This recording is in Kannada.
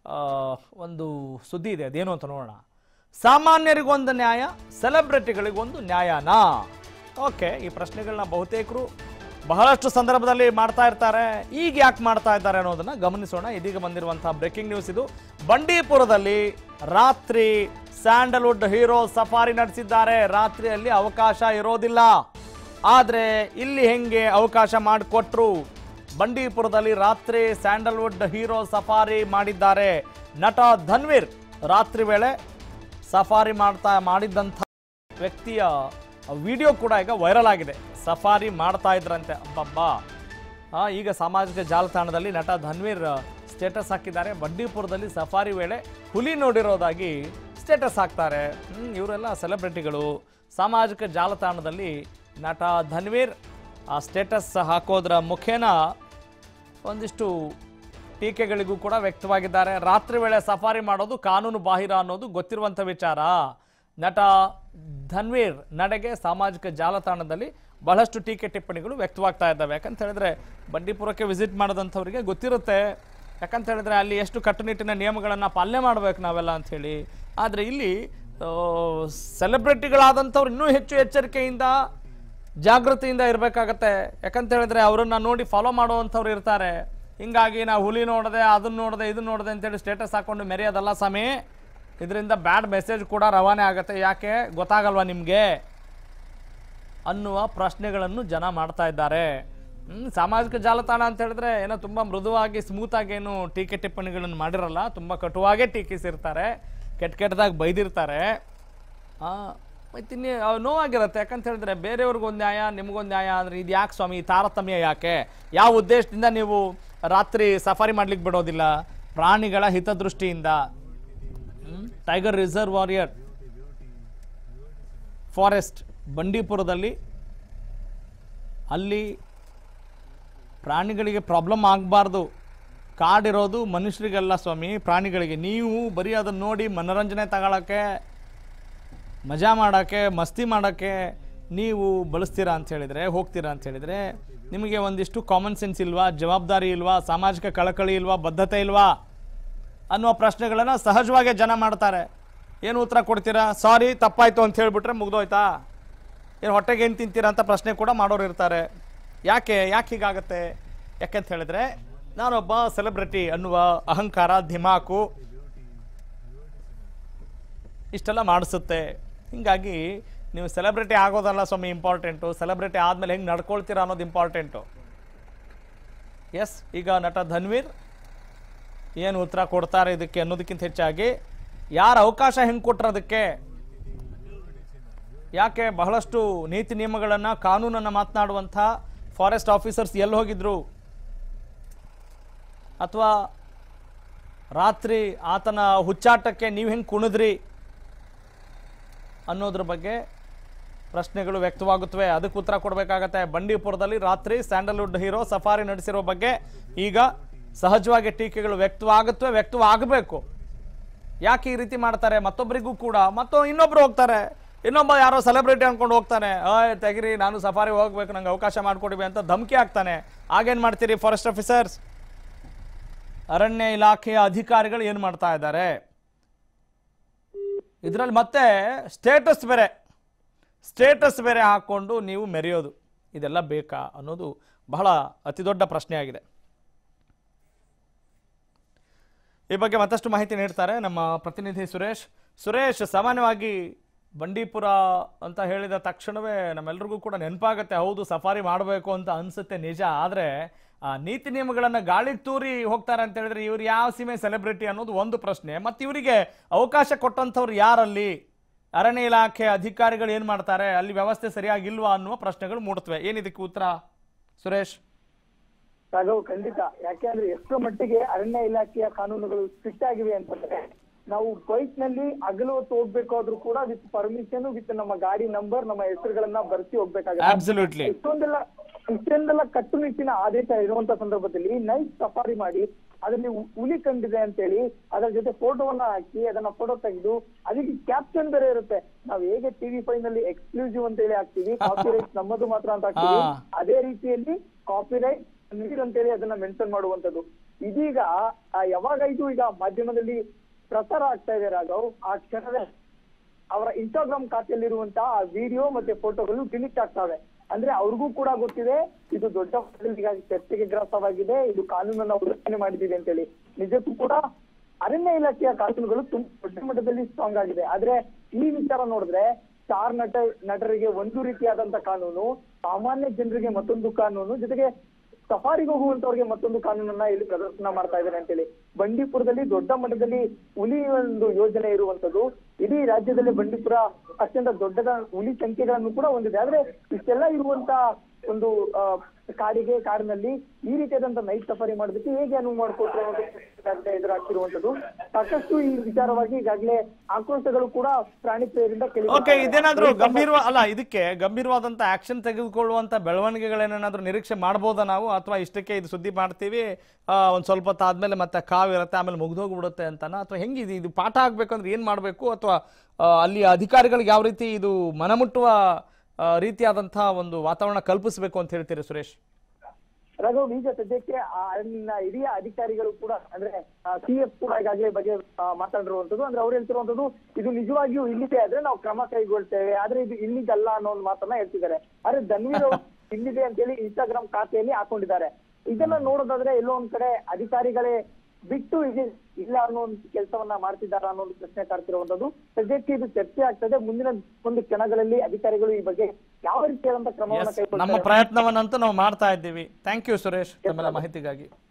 ಆ, ಒಂದು ಸುದ್ದಿ ಇದೆ ಅದೇನು ಅಂತ ನೋಡೋಣ ಸಾಮಾನ್ಯರಿಗೊಂದು ನ್ಯಾಯ ಸೆಲೆಬ್ರಿಟಿಗಳಿಗೊಂದು ನ್ಯಾಯನಾ ಓಕೆ ಈ ಪ್ರಶ್ನೆಗಳನ್ನ ಬಹುತೇಕರು ಬಹಳಷ್ಟು ಸಂದರ್ಭದಲ್ಲಿ ಮಾಡ್ತಾ ಇರ್ತಾರೆ ಈಗ ಯಾಕೆ ಮಾಡ್ತಾ ಇದ್ದಾರೆ ಅನ್ನೋದನ್ನ ಗಮನಿಸೋಣ ಇದೀಗ ಬಂದಿರುವಂತಹ ಬ್ರೇಕಿಂಗ್ ನ್ಯೂಸ್ ಇದು ಬಂಡೀಪುರದಲ್ಲಿ ರಾತ್ರಿ ಸ್ಯಾಂಡಲ್ವುಡ್ ಹೀರೋ ಸಫಾರಿ ನಡೆಸಿದ್ದಾರೆ ರಾತ್ರಿಯಲ್ಲಿ ಅವಕಾಶ ಇರೋದಿಲ್ಲ ಆದ್ರೆ ಇಲ್ಲಿ ಹೆಂಗೆ ಅವಕಾಶ ಮಾಡಿಕೊಟ್ರು ಬಂಡೀಪುರದಲ್ಲಿ ರಾತ್ರಿ ಸ್ಯಾಂಡಲ್ವುಡ್ ಹೀರೋ ಸಫಾರಿ ಮಾಡಿದ್ದಾರೆ ನಟ ಧನ್ವೀರ್ ರಾತ್ರಿ ವೇಳೆ ಸಫಾರಿ ಮಾಡ್ತಾ ಮಾಡಿದ್ದಂಥ ವ್ಯಕ್ತಿಯ ವಿಡಿಯೋ ಕೂಡ ಈಗ ವೈರಲ್ ಆಗಿದೆ ಸಫಾರಿ ಮಾಡ್ತಾ ಇದ್ರಂತೆ ಅಬ್ಬಬ್ಬಾ ಆ, ಈಗ ಸಾಮಾಜಿಕ ಜಾಲತಾಣದಲ್ಲಿ ನಟ ಧನ್ವೀರ್ ಸ್ಟೇಟಸ್ ಹಾಕಿದ್ದಾರೆ ಬಂಡೀಪುರದಲ್ಲಿ ಸಫಾರಿ ವೇಳೆ ಹುಲಿ ನೋಡಿರೋದಾಗಿ ಸ್ಟೇಟಸ್ ಹಾಕ್ತಾರೆ ಹ್ಮ್, ಇವರೆಲ್ಲ ಸೆಲೆಬ್ರಿಟಿಗಳು ಸಾಮಾಜಿಕ ಜಾಲತಾಣದಲ್ಲಿ ನಟ ಧನ್ವೀರ್ ಆ ಸ್ಟೇಟಸ್ ಹಾಕೋದ್ರ ಮುಖೇನ ಒಂದಿಷ್ಟು ಟೀಕೆಗಳಿಗೂ ಕೂಡ ವ್ಯಕ್ತವಾಗಿದ್ದಾರೆ ರಾತ್ರಿ ವೇಳೆ ಸಫಾರಿ ಮಾಡೋದು ಕಾನೂನು ಬಾಹಿರ ಅನ್ನೋದು ಗೊತ್ತಿರುವಂಥ ವಿಚಾರ ನಟ ಧನ್ವೀರ್ ನಡೆಗೆ ಸಾಮಾಜಿಕ ಜಾಲತಾಣದಲ್ಲಿ ಬಹಳಷ್ಟು ಟೀಕೆ ಟಿಪ್ಪಣಿಗಳು ವ್ಯಕ್ತವಾಗ್ತಾ ಇದ್ದಾವೆ ಯಾಕಂತ ಹೇಳಿದ್ರೆ ಬಂಡೀಪುರಕ್ಕೆ ವಿಸಿಟ್ ಮಾಡಿದಂಥವ್ರಿಗೆ ಗೊತ್ತಿರುತ್ತೆ ಯಾಕಂತ ಹೇಳಿದ್ರೆ ಅಲ್ಲಿ ಎಷ್ಟು ಕಟ್ಟುನಿಟ್ಟಿನ ನಿಯಮಗಳನ್ನು ಪಾಲನೆ ಮಾಡ್ಬೇಕು ನಾವೆಲ್ಲ ಅಂಥೇಳಿ ಆದರೆ ಇಲ್ಲಿ ಸೆಲೆಬ್ರಿಟಿಗಳಾದಂಥವ್ರು ಇನ್ನೂ ಹೆಚ್ಚು ಎಚ್ಚರಿಕೆಯಿಂದ ಜಾಗೃತಿಯಿಂದ ಇರಬೇಕಾಗತ್ತೆ ಯಾಕಂತ ಹೇಳಿದ್ರೆ ಅವರನ್ನ ನೋಡಿ ಫಾಲೋ ಮಾಡುವಂಥವ್ರು ಇರ್ತಾರೆ ಹಿಂಗಾಗಿ ನಾವು ಹುಲಿ ನೋಡದೆ ಅದನ್ನ ನೋಡದೆ ಇದನ್ನ ನೋಡದೆ ಅಂತೇಳಿ ಸ್ಟೇಟಸ್ ಹಾಕೊಂಡು ಮೆರೆಯೋದಲ್ಲ ಸ್ವಾಮಿ ಇದರಿಂದ ಬ್ಯಾಡ್ ಮೆಸೇಜ್ ಕೂಡ ರವಾನೆ ಆಗುತ್ತೆ ಯಾಕೆ ಗೊತ್ತಾಗಲ್ವಾ ನಿಮಗೆ ಅನ್ನುವ ಪ್ರಶ್ನೆಗಳನ್ನು ಜನ ಮಾಡ್ತಾ ಇದ್ದಾರೆ ಹ್ಮ್, ಸಾಮಾಜಿಕ ಜಾಲತಾಣ ಅಂತ ಹೇಳಿದ್ರೆ ಏನೋ ತುಂಬ ಮೃದುವಾಗಿ ಸ್ಮೂತಾಗಿ ಏನು ಟೀಕೆ ಟಿಪ್ಪಣಿಗಳನ್ನು ಮಾಡಿರಲ್ಲ ತುಂಬ ಕಟುವಾಗೇ ಟೀಕಿಸಿರ್ತಾರೆ ಕೆಟ್ಟ ಕೆಟ್ಟದಾಗಿ ಬೈದಿರ್ತಾರೆ ಆ, ಮತ್ತೆ ಇನ್ನೇ ಅವ್ ನೋವಾಗಿರುತ್ತೆ ಯಾಕಂತ ಹೇಳಿದ್ರೆ ಬೇರೆಯವ್ರಿಗೊಂದು ನ್ಯಾಯ ನಿಮಗೊಂದು ನ್ಯಾಯ ಅಂದ್ರೆ ಇದು ಯಾಕೆ ಸ್ವಾಮಿ ಈ ತಾರತಮ್ಯ ಯಾಕೆ ಯಾವ ಉದ್ದೇಶದಿಂದ ನೀವು ರಾತ್ರಿ ಸಫಾರಿ ಮಾಡ್ಲಿಕ್ಕೆ ಬಿಡೋದಿಲ್ಲ ಪ್ರಾಣಿಗಳ ಹಿತದೃಷ್ಟಿಯಿಂದ ಟೈಗರ್ ರಿಸರ್ವ್ ವಾರಿಯರ್ ಫಾರೆಸ್ಟ್ ಬಂಡೀಪುರದಲ್ಲಿ ಅಲ್ಲಿ ಪ್ರಾಣಿಗಳಿಗೆ ಪ್ರಾಬ್ಲಮ್ ಆಗಬಾರ್ದು ಕಾಡಿರೋದು ಮನುಷ್ಯರಿಗೆಲ್ಲ ಸ್ವಾಮಿ ಪ್ರಾಣಿಗಳಿಗೆ ನೀವು ಬರೀ ಅದನ್ನು ನೋಡಿ ಮನೋರಂಜನೆ ತಗೊಳಕ್ಕೆ ಮಜಾ ಮಾಡೋಕ್ಕೆ ಮಸ್ತಿ ಮಾಡೋಕ್ಕೆ ನೀವು ಬಳಸ್ತೀರಾ ಅಂತ ಹೇಳಿದರೆ ಹೋಗ್ತೀರಾ ಅಂತ ಹೇಳಿದರೆ ನಿಮಗೆ ಒಂದಿಷ್ಟು ಕಾಮನ್ ಸೆನ್ಸ್ ಇಲ್ವಾ ಜವಾಬ್ದಾರಿ ಇಲ್ವಾ ಸಾಮಾಜಿಕ ಕಳಕಳಿ ಇಲ್ವಾ ಬದ್ಧತೆ ಇಲ್ವಾ ಅನ್ನುವ ಪ್ರಶ್ನೆಗಳನ್ನು ಸಹಜವಾಗಿ ಜನ ಮಾಡ್ತಾರೆ ಏನು ಉತ್ತರ ಕೊಡ್ತೀರಾ ಸಾರಿ ತಪ್ಪಾಯ್ತು ಅಂತ ಹೇಳ್ಬಿಟ್ರೆ ಮುಗ್ದೋಯ್ತಾ ಏನು ಹೊಟ್ಟೆಗೆ ಏನು ತಿಂತೀರಾ ಅಂತ ಪ್ರಶ್ನೆ ಕೂಡ ಮಾಡೋರು ಇರ್ತಾರೆ ಯಾಕೆ ಯಾಕೆ ಹೀಗಾಗತ್ತೆ ಯಾಕೆಂತ ಹೇಳಿದ್ರೆ ನಾನೊಬ್ಬ ಸೆಲೆಬ್ರಿಟಿ ಅನ್ನುವ ಅಹಂಕಾರ ಧಿಮಾಕು ಇಷ್ಟೆಲ್ಲ ಮಾಡಿಸುತ್ತೆ ಹಿಂಗಾಗಿ ನೀವು ಸೆಲೆಬ್ರಿಟಿ ಆಗೋದಲ್ಲ ಸ್ವಾಮಿ ಇಂಪಾರ್ಟೆಂಟು ಸೆಲೆಬ್ರಿಟಿ ಆದಮೇಲೆ ಹೆಂಗೆ ನಡ್ಕೊಳ್ತೀರಾ ಅನ್ನೋದು ಇಂಪಾರ್ಟೆಂಟು ಎಸ್ ಈಗ ನಟ ಧನ್ವೀರ್ ಏನು ಉತ್ತರ ಕೊಡ್ತಾರೆ ಇದಕ್ಕೆ ಅನ್ನೋದಕ್ಕಿಂತ ಹೆಚ್ಚಾಗಿ ಯಾರು ಅವಕಾಶ ಹೆಂಗೆ ಕೊಟ್ರು ಅದಕ್ಕೆ ಯಾಕೆ ಬಹಳಷ್ಟು ನೀತಿ ನಿಯಮಗಳನ್ನು ಕಾನೂನನ್ನು ಮಾತನಾಡುವಂಥ ಫಾರೆಸ್ಟ್ ಆಫೀಸರ್ಸ್ ಎಲ್ಲಿ ಹೋಗಿದ್ರು ಅಥವಾ ರಾತ್ರಿ ಆತನ ಹುಚ್ಚಾಟಕ್ಕೆ ನೀವು ಹೆಂಗೆ ಕುಣಿದ್ರಿ ಅನ್ನೋದ್ರ ಬಗ್ಗೆ ಪ್ರಶ್ನೆಗಳು ವ್ಯಕ್ತವಾಗುತ್ತವೆ ಅದಕ್ಕೆ ಉತ್ತರ ಕೊಡಬೇಕಾಗತ್ತೆ ಬಂಡೀಪುರದಲ್ಲಿ ರಾತ್ರಿ ಸ್ಯಾಂಡಲ್ವುಡ್ ಹೀರೋ ಸಫಾರಿ ನಡೆಸಿರೋ ಬಗ್ಗೆ ಈಗ ಸಹಜವಾಗಿ ಟೀಕೆಗಳು ವ್ಯಕ್ತವಾಗುತ್ತವೆ ವ್ಯಕ್ತವಾಗಬೇಕು ಯಾಕೆ ಈ ರೀತಿ ಮಾಡ್ತಾರೆ ಮತ್ತೊಬ್ಬರಿಗೂ ಕೂಡ ಮತ್ತೊ ಇನ್ನೊಬ್ರು ಹೋಗ್ತಾರೆ ಇನ್ನೊಬ್ಬ ಯಾರೋ ಸೆಲೆಬ್ರಿಟಿ ಅನ್ಕೊಂಡು ಹೋಗ್ತಾನೆ ಅಯ್ ತೆಗಿರಿ ನಾನು ಸಫಾರಿ ಹೋಗ್ಬೇಕು ನಂಗೆ ಅವಕಾಶ ಮಾಡಿಕೊಡಿವಿ ಅಂತ ಧಮಕಿ ಹಾಕ್ತಾನೆ ಆಗೇನ್ ಮಾಡ್ತೀರಿ ಫಾರೆಸ್ಟ್ ಆಫೀಸರ್ಸ್ ಅರಣ್ಯ ಇಲಾಖೆಯ ಅಧಿಕಾರಿಗಳು ಏನು ಮಾಡ್ತಾ ಇದ್ದಾರೆ ಇದರಲ್ಲಿ ಮತ್ತೆ ಸ್ಟೇಟಸ್ ಬೇರೆ ಸ್ಟೇಟಸ್ ಬೇರೆ ಹಾಕ್ಕೊಂಡು ನೀವು ಮೆರೆಯೋದು ಇದೆಲ್ಲ ಬೇಕಾ ಅನ್ನೋದು ಬಹಳ ಅತಿ ದೊಡ್ಡ ಪ್ರಶ್ನೆ ಆಗಿದೆ ಈ ಬಗ್ಗೆ ಮತ್ತಷ್ಟು ಮಾಹಿತಿ ನೀಡ್ತಾರೆ ನಮ್ಮ ಪ್ರತಿನಿಧಿ ಸುರೇಶ್ ಸುರೇಶ್ ಸಾಮಾನ್ಯವಾಗಿ ಬಂಡೀಪುರ ಅಂತ ಹೇಳಿದ ತಕ್ಷಣವೇ ನಮ್ಮೆಲ್ರಿಗೂ ಕೂಡ ನೆನಪಾಗತ್ತೆ ಹೌದು ಸಫಾರಿ ಮಾಡಬೇಕು ಅಂತ ಅನ್ಸುತ್ತೆ ನಿಜ ಆದರೆ ಆ ನೀತಿ ನಿಯಮಗಳನ್ನು ಗಾಳಿಗೆ ತೂರಿ ಹೋಗ್ತಾರೆ ಅಂತ ಹೇಳಿದ್ರೆ ಇವ್ರು ಯಾವ ಸೀಮೆ ಸೆಲೆಬ್ರಿಟಿ ಅನ್ನೋದು ಒಂದು ಪ್ರಶ್ನೆ ಮತ್ತು ಇವರಿಗೆ ಅವಕಾಶ ಕೊಟ್ಟಂಥವ್ರು ಯಾರಲ್ಲಿ ಅರಣ್ಯ ಇಲಾಖೆ ಅಧಿಕಾರಿಗಳು ಏನು ಮಾಡ್ತಾರೆ ಅಲ್ಲಿ ವ್ಯವಸ್ಥೆ ಸರಿಯಾಗಿಲ್ವಾ ಅನ್ನುವ ಪ್ರಶ್ನೆಗಳು ಮೂಡುತ್ತವೆ ಏನಿದಕ್ಕೆ ಉತ್ತರ ಸುರೇಶ್ ರಾಘವ್ ಖಂಡಿತ ಯಾಕೆಂದ್ರೆ ಎಷ್ಟರ ಮಟ್ಟಿಗೆ ಅರಣ್ಯ ಇಲಾಖೆಯ ಕಾನೂನುಗಳು ಸ್ಟ್ರಿಕ್ಟ್ ಆಗಿವೆ ಅಂತಂದ್ರೆ ನಾವು ಬೈಕ್ ನಲ್ಲಿ ಹಗಲು ಹೊತ್ತು ಹೋಗ್ಬೇಕಾದ್ರೂ ಕೂಡ ವಿತ್ ಪರ್ಮಿಷನ್ ವಿತ್ ನಮ್ಮ ಗಾಡಿ ನಂಬರ್ ನಮ್ಮ ಹೆಸರುಗಳನ್ನ ಬರ್ಸಿ ಹೋಗ್ಬೇಕಾಗುತ್ತೆ ಆಬ್ಸಲ್ಯೂಟ್ಲಿ ಇಷ್ಟೊಂದೆಲ್ಲ ಇಷ್ಟೊಂದೆಲ್ಲ ಕಟ್ಟುನಿಟ್ಟಿನ ಆದೇಶ ಇರುವಂತ ಸಂದರ್ಭದಲ್ಲಿ ನೈಟ್ ಸಫಾರಿ ಮಾಡಿ ಅದರಲ್ಲಿ ಹು- ಹುಲಿ ಕಂಡಿದೆ ಅಂತೇಳಿ ಅದರ ಜೊತೆ ಫೋಟೋವನ್ನ ಹಾಕಿ ಅದನ್ನ ಫೋಟೋ ತೆಗೆದು ಅದಕ್ಕೆ ಕ್ಯಾಪ್ಷನ್ ಬೇರೆ ಇರುತ್ತೆ ನಾವ್ ಹೇಗೆ ಟಿವಿ ಫೈವ್ ನಲ್ಲಿ ಎಕ್ಸ್ಕ್ಲೂಸಿವ್ ಅಂತ ಹೇಳಿ ಹಾಕ್ತಿವಿ ಕಾಪಿರೈಟ್ ನಮ್ಮದು ಮಾತ್ರ ಅಂತ ಹಾಕ್ತಿವಿ ಹಾ. ಅದೇ ರೀತಿಯಲ್ಲಿ ಕಾಪಿರೈಟ್ ನೀಡ್ ಅಂತೇಳಿ ಅದನ್ನ ಮೆನ್ಷನ್ ಮಾಡುವಂತದ್ದು ಇದೀಗ ಆ, ಯಾವಾಗ ಇದು ಈಗ ಮಾಧ್ಯಮದಲ್ಲಿ ಪ್ರಸಾರ ಆಗ್ತಾ ಇದೆ ರಾಘವ್ ಆ ಕ್ಷಣದ ಅವರ ಇನ್ಸ್ಟಾಗ್ರಾಮ್ ಖಾತೆಯಲ್ಲಿರುವಂತಹ ವಿಡಿಯೋ ಮತ್ತೆ ಫೋಟೋಗಳು ಡಿಲೀಟ್ ಆಗ್ತವೆ ಅಂದ್ರೆ ಅವ್ರಿಗೂ ಕೂಡ ಗೊತ್ತಿದೆ ಇದು ದೊಡ್ಡ ಮಟ್ಟದಲ್ಲಿ ಈಗ ಚರ್ಚೆಗೆ ಗ್ರಾಸವಾಗಿದೆ ಇದು ಕಾನೂನನ್ನ ಉಲ್ಲಂಘನೆ ಮಾಡಿದ್ದೀವಿ ಅಂತೇಳಿ ನಿಜಕ್ಕೂ ಕೂಡ ಅರಣ್ಯ ಇಲಾಖೆಯ ಕಾನೂನುಗಳು ತುಂಬಾ ದೊಡ್ಡ ಮಟ್ಟದಲ್ಲಿ ಸ್ಟ್ರಾಂಗ್ ಆಗಿದೆ ಆದ್ರೆ ಈ ವಿಚಾರ ನೋಡಿದ್ರೆ ಸ್ಟಾರ್ ನಟ ನಟರಿಗೆ ಒಂದು ರೀತಿಯಾದಂತ ಕಾನೂನು ಸಾಮಾನ್ಯ ಜನರಿಗೆ ಮತ್ತೊಂದು ಕಾನೂನು ಜೊತೆಗೆ ಸಫಾರಿಗೆ ಹೋಗುವಂತವ್ರಿಗೆ ಮತ್ತೊಂದು ಕಾನೂನನ್ನ ಇಲ್ಲಿ ಪ್ರದರ್ಶನ ಮಾಡ್ತಾ ಇದ್ದಾರೆ ಅಂತೇಳಿ ಬಂಡೀಪುರದಲ್ಲಿ ದೊಡ್ಡ ಮಟ್ಟದಲ್ಲಿ ಹುಲಿ ಒಂದು ಯೋಜನೆ ಇರುವಂತದ್ದು ಇಡೀ ರಾಜ್ಯದಲ್ಲಿ ಬಂಡೀಪುರ ಅತ್ಯಂತ ದೊಡ್ಡದ ಹುಲಿ ಸಂಖ್ಯೆಗಳನ್ನು ಕೂಡ ಹೊಂದಿದೆ ಆದ್ರೆ ಇಷ್ಟೆಲ್ಲ ಇರುವಂತ ಒಂದು ಆ, ಕಾಡಿಗೆ ಕಾಡಿನಲ್ಲಿ ಈ ರೀತಿಯಾದಂತ ನೈಟ್ ಸಫಾರಿ ಮಾಡೋದಕ್ಕೆ ಹೇಗೆ ಅನುವು ಮಾಡಿಕೊಟ್ರು ಅನ್ನೋದು ಈಗಾಗ್ಲೇ ಎದುರಾಗ್ತಿರುವಂತದ್ದು ಸಾಕಷ್ಟು ಈ ವಿಚಾರವಾಗಿ ಈಗಾಗಲೇ ಆಕ್ರೋಶಗಳು ಕೂಡ ಪ್ರಾಣಿ ಪ್ರಿಯರಿಂದ ಕೇಳಿ ಓಕೆ ಇದೇನಾದ್ರೂ ಗಂಭೀರ ಅಲ್ಲ ಇದಕ್ಕೆ ಗಂಭೀರವಾದಂತ ಆಕ್ಷನ್ ತೆಗೆದುಕೊಳ್ಳುವಂತ ಬೆಳವಣಿಗೆಗಳೇನಾದ್ರೂ ನಿರೀಕ್ಷೆ ಮಾಡ್ಬೋದಾ ನಾವು ಅಥವಾ ಇಷ್ಟಕ್ಕೆ ಇದು ಸುದ್ದಿ ಮಾಡ್ತೀವಿ ಆ, ಒಂದ್ ಸ್ವಲ್ಪ ಹೊತ್ತು ಆದ್ಮೇಲೆ ಮತ್ತೆ ಕಾವು ಇರುತ್ತೆ ಆಮೇಲೆ ಮುಗ್ದೋಗ್ಬಿಡುತ್ತೆ ಅಂತನ ಅಥವಾ ಹೆಂಗಿದೆ ಇದು ಪಾಠ ಆಗ್ಬೇಕಂದ್ರೆ ಏನ್ ಮಾಡ್ಬೇಕು ಅಥವಾ ಆ, ಅಲ್ಲಿ ಅಧಿಕಾರಿಗಳಿಗೆ ಯಾವ ರೀತಿ ಇದು ಮನಮುಟ್ಟುವ ಆ, ರೀತಿಯಾದಂತಹ ಒಂದು ವಾತಾವರಣ ಕಲ್ಪಿಸಬೇಕು ಅಂತ ಹೇಳ್ತೀರಿ ಸುರೇಶ್ ರಘು ಈಗ ಸದ್ಯಕ್ಕೆ ಆ ಅಲ್ಲಿನ ಹಿರಿಯ ಅಧಿಕಾರಿಗಳು ಕೂಡ ಅಂದ್ರೆ ಸಿ ಎಫ್ ಕೂಡ ಈಗಾಗಲೇ ಬಗ್ಗೆ ಆ, ಮಾತಾಡಿರುವಂತದ್ದು ಅಂದ್ರೆ ಅವ್ರು ಹೇಳ್ತಿರುವಂತದ್ದು ಇದು ನಿಜವಾಗಿಯೂ ಇಲ್ಲಿದೆ ಆದ್ರೆ ನಾವು ಕ್ರಮ ಕೈಗೊಳ್ತೇವೆ ಆದ್ರೆ ಇದು ಇಲ್ಲಿಗಲ್ಲ ಅನ್ನೋ ಒಂದು ಮಾತನ್ನ ಹೇಳ್ತಿದ್ದಾರೆ ಆದ್ರೆ ಧನ್ವೀರ್ ಅವರು ಇಲ್ಲಿದೆ ಅಂತೇಳಿ ಇನ್ಸ್ಟಾಗ್ರಾಮ್ ಖಾತೆಯಲ್ಲಿ ಹಾಕೊಂಡಿದ್ದಾರೆ ಇದನ್ನ ನೋಡೋದಾದ್ರೆ ಎಲ್ಲೋ ಒಂದ್ ಕಡೆ ಅಧಿಕಾರಿಗಳೇ ಬಿಟ್ಟು ಇದು ಇಲ್ಲ ಅನ್ನೋ ಒಂದು ಕೆಲಸವನ್ನ ಮಾಡ್ತಿದ್ದಾರ ಅನ್ನೋ ಒಂದು ಪ್ರಶ್ನೆ ಕಾಡ್ತಿರುವಂತದ್ದು ಸದ್ಯಕ್ಕೆ ಇದು ಚರ್ಚೆ ಆಗ್ತದೆ ಮುಂದಿನ ಒಂದು ಕ್ಷಣಗಳಲ್ಲಿ ಅಧಿಕಾರಿಗಳು ಈ ಬಗ್ಗೆ ಯಾವ ರೀತಿಯಾದಂತ ಕ್ರಮವನ್ನ ನಮ್ಮ ಕೈಗೊಳ್ತಾರೆ ಪ್ರಯತ್ನವನ್ನಂತೂ ನಾವು ಮಾಡ್ತಾ ಇದ್ದೀವಿ ಥ್ಯಾಂಕ್ ಯು ಸುರೇಶ್ ತಮ್ಮೆಲ್ಲ ಮಾಹಿತಿಗಾಗಿ